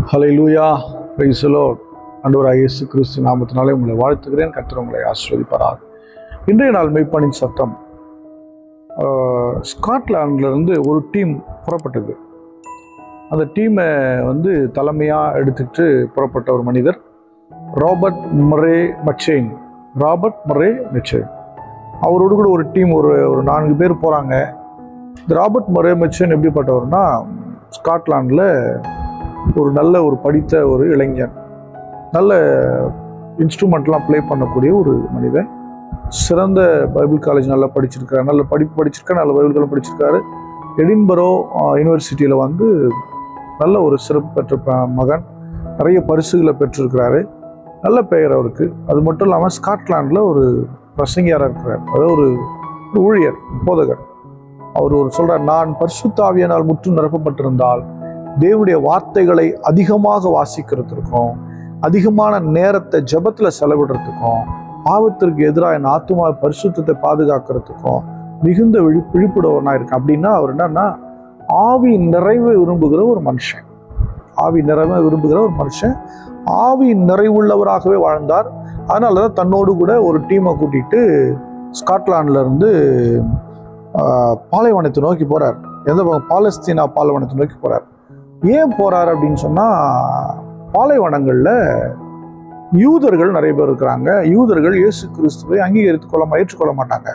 hallelujah praise the lord ஆண்டவராக இயேசு கிறிஸ்து நாமத்தினாலே உங்களை வாழ்த்துகிறேன் கர்த்தர் உங்களை ஆசீர்வதிப்பாராக இன்றைய நாள் மெய்ப்பனின் சத்தம் ஆஹ், ஸ்காட்லாந்துல இருந்து ஒரு டீம் புறப்பட்டது அந்த டீமை வந்து தலைமையாக எடுத்துக்கிட்டு புறப்பட்ட ஒரு மனிதர் ராபர்ட் மரே மச்சேன் ராபர்ட் மரே மெச்சேன் அவரோடு கூட ஒரு டீம் ஒரு ஒரு நான்கு பேர் போகிறாங்க இந்த ராபர்ட் மரே மெச்சேன் எப்படிப்பட்டவர்னா ஸ்காட்லாண்டில் ஒரு நல்ல ஒரு படித்த ஒரு இளைஞன் நல்ல இன்ஸ்ட்ருமெண்ட்லாம் ப்ளே பண்ணக்கூடிய ஒரு மனிதன் சிறந்த பைபிள் காலேஜ் நல்லா படிச்சிருக்காரு நல்ல படிப்பு படிச்சிருக்காரு நல்ல பைபிள் காலேஜ் படிச்சிருக்காரு எடின்பரோ யூனிவர்சிட்டியில் வந்து நல்ல ஒரு சிறப்பு பெற்ற ப- மகன் நிறைய பரிசுகளை பெற்றிருக்கிறாரு நல்ல பெயர் அவருக்கு அது மட்டும் இல்லாமல் ஸ்காட்லாண்டில் ஒரு பிரசங்கியாராக இருக்கிறார் அதாவது ஒரு ஒரு ஊழியர் போதகர் அவர் ஒரு சொல்றார் நான் பரிசுத்தாவியனால் முற்றும் நிரப்பப்பட்டிருந்தால் தேவனுடைய வார்த்தைகளை அதிகமாக வாசிக்கிறதுக்கும் அதிகமான நேரத்தை ஜெபத்துல செலவிடுறதுக்கும் பாவத்திற்கு எதிராக என் ஆத்துமா பரிசுத்தத்தை பாதுகாக்கிறதுக்கும் மிகுந்த விழி விழிப்புடவனா இருக்கேன் அப்படின்னா அவர் என்னன்னா ஆவி நிறைவு விரும்புகிற ஒரு மனுஷன் ஆவி நிறைவை விரும்புகிற ஒரு மனுஷன் ஆவி நிறைவுள்ளவராகவே வாழ்ந்தார் அதனால தான் தன்னோடு கூட ஒரு டீமை கூட்டிட்டு ஸ்காட்லாந்துல இருந்து ஆஹ், பாலைவனத்தை நோக்கி போறார் எந்த பக்கம் பாலஸ்தீனா பாலைவனத்தை நோக்கி போறார் ஏன் போறார் அப்படின்னு சொன்னா பாலைவனங்கள்ல யூதர்கள் நிறைய பேர் இருக்கிறாங்க யூதர்கள் இயேசு கிறிஸ்துவை அங்கீகரித்துக் கொள்ள ஏற்றுக்கொள்ள மாட்டாங்க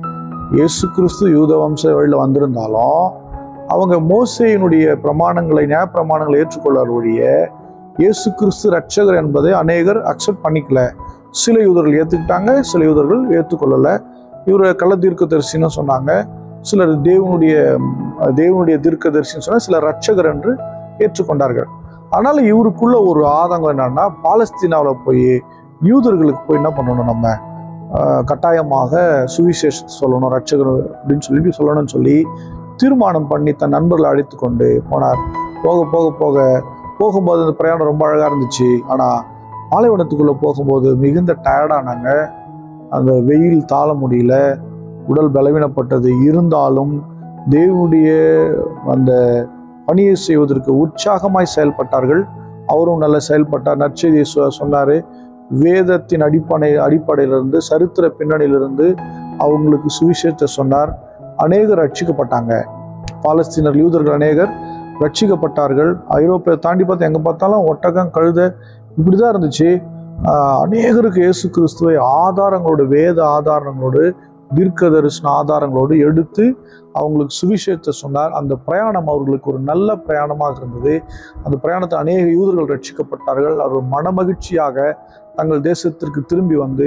இயேசு கிறிஸ்து யூத வம்ச வழியில் வந்திருந்தாலும் அவங்க மோசையினுடைய பிரமாணங்களை நியாய பிரமாணங்களை ஏற்றுக்கொள்ளார் ஒழிய இயேசு கிறிஸ்து ரட்சகர் என்பதை அநேகர் அக்செப்ட் பண்ணிக்கல சில யூதர்கள் ஏற்றுக்கிட்டாங்க சில யூதர்கள் ஏற்றுக்கொள்ளலை இவரை கள்ள தீர்க்கதரிசின்னு சொன்னாங்க சிலர் தேவனுடைய தேவனுடைய தீர்க்கதரிசின்னு சொன்னா சிலர் ரட்சகர் என்று ஏற்றுக்கொண்டார்கள் அதனால இவருக்குள்ள ஒரு ஆதங்கம் என்னன்னா பாலஸ்தீனாவில் போய் யூதர்களுக்கு போய் என்ன பண்ணணும் நம்ம ஆஹ், கட்டாயமாக சுவிசேஷத்தை சொல்லணும் ரட்சகர் அப்படின்னு சொல்லி சொல்லணும்னு சொல்லி தீர்மானம் பண்ணி தன் நண்பர்களை அழைத்து கொண்டு போனார் போக போக போக போகும்போது அந்த பிரயாணம் ரொம்ப அழகாக இருந்துச்சு ஆனால் பாலைவனத்துக்குள்ளே போகும்போது மிகுந்த டயர்டானாங்க அந்த வெயில் தாழ முடியல உடல் பலவீனப்பட்டது இருந்தாலும் தேவனுடைய அந்த பணியை செய்வதற்கு உற்சாகமாய் செயல்பட்டார்கள் அவரும் நல்ல செயல்பட்டார் நற்செய்தியை சொ- சொன்னாரு வேதத்தின் அடிப்படை அடிப்படையிலிருந்து சரித்திர பின்னணியிலிருந்து அவங்களுக்கு சுவிசேஷத்தை சொன்னார் அநேகர் ரட்சிக்கப்பட்டாங்க பாலஸ்தீனர் யூதர்கள் அநேகர் ரட்சிக்கப்பட்டார்கள் ஐரோப்பிய தாண்டி பார்த்து எங்கே பார்த்தாலும் ஒட்டகம் கழுத இப்படி தான் இருந்துச்சு ஆஹ் அநேகருக்கு இயேசு கிறிஸ்துவை ஆதாரங்களோடு வேத ஆதாரங்களோடு தீர்க்க தரிசன ஆதாரங்களோடு எடுத்து அவங்களுக்கு சுவிசேஷத்தை சொன்னார் அந்த பிரயாணம் அவர்களுக்கு ஒரு நல்ல பிரயாணமாக இருந்தது அந்த பிரயாணத்தில் அநேக யூதர்கள் ரட்சிக்கப்பட்டார்கள் அவர் மனமகிழ்ச்சியாக தங்கள் தேசத்திற்கு திரும்பி வந்து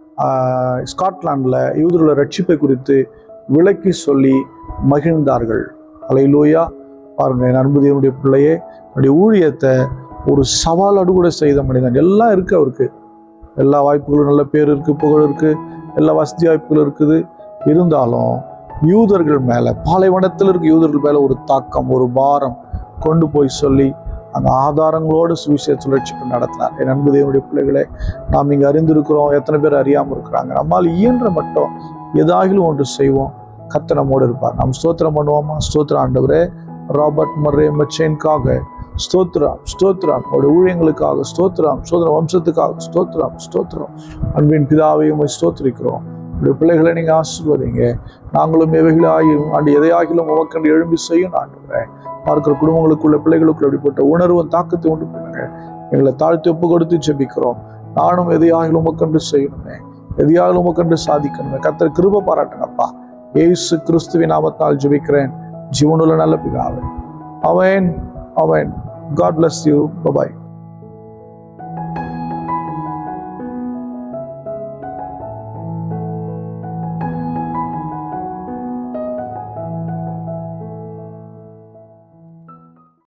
ஆஹ், ஸ்காட்லாண்டில் யூதர்களை ரட்சிப்பை குறித்து விளக்கி சொல்லி மகிழ்ந்தார்கள் அலையிலோயா பாருங்க என் அன்பு தேவனுடைய பிள்ளையே என்னுடைய ஊழியத்தை ஒரு சவாலோடு கூட செய்த மனிதன் எல்லாம் இருக்கு அவருக்கு எல்லா வாய்ப்புகளும் நல்ல பேர் இருக்கு புகழ் இருக்கு எல்லா வசதி வாய்ப்புகளும் இருக்குது இருந்தாலும் யூதர்கள் மேல பாலைவனத்தில் இருக்க யூதர்கள் மேல ஒரு தாக்கம் ஒரு பாரம் கொண்டு போய் சொல்லி அந்த ஆதாரங்களோடு சுவிசேஷ சுழற்சிப்பு நடத்தினார் என் அன்பு தேவனுடைய பிள்ளைகளே நாம் இங்கே அறிந்திருக்கிறோம் எத்தனை பேர் அறியாமல் இருக்கிறாங்க நம்மால் இயன்ற மட்டும் ஏதாகிலும் ஒன்று செய்வோம் கர்த்தர் நம்மோடு இருப்பார் நாம் ஸ்தோத்திரம் பண்ணுவோமா ஸ்தோத்திரம் ஆண்டவரே ராபர்ட் மர்ரே மச்சேன்காக ஸ்தோத்திரம் ஸ்தோத்திரம் அவருடைய ஊழியங்களுக்காக ஸ்தோத்திரம் ஸ்தோத்திர வம்சத்துக்காக ஸ்தோத்திரம் ஸ்தோத்திரம் அன்பின் பிதாவையும் உம்மை ஸ்தோத்திரிக்கிறோம் உடைய பிள்ளைகளை நீங்கள் ஆசீர்வதிங்க நாங்களும் எவைகளாயும் ஆண்டு எதையாகிலும் உமக்கண்டு எழும்பி செய்யும் ஆண்டுகிறேன் பார்க்கிற குடும்பங்களுக்குள்ள பிள்ளைகளுக்குள்ள அப்படிப்பட்ட உணர்வும் தாக்கத்தை உண்டு பண்ணுங்க எங்களை தாழ்த்தி ஒப்பு கொடுத்து ஜெபிக்கிறோம் நானும் எதையாகிலும் உமக்கண்டு செய்யணுமே எதையாகிலும் உமக்கண்டு சாதிக்கணுமே கர்த்தர் கிருப பாராட்டுங்கப்பா ஏசு கிறிஸ்துவின் நாமத்தால் ஜெபிக்கிறேன் ஜீவனுள்ள நல்ல பிதாவே அவன் அவன் காட் bless யூ bye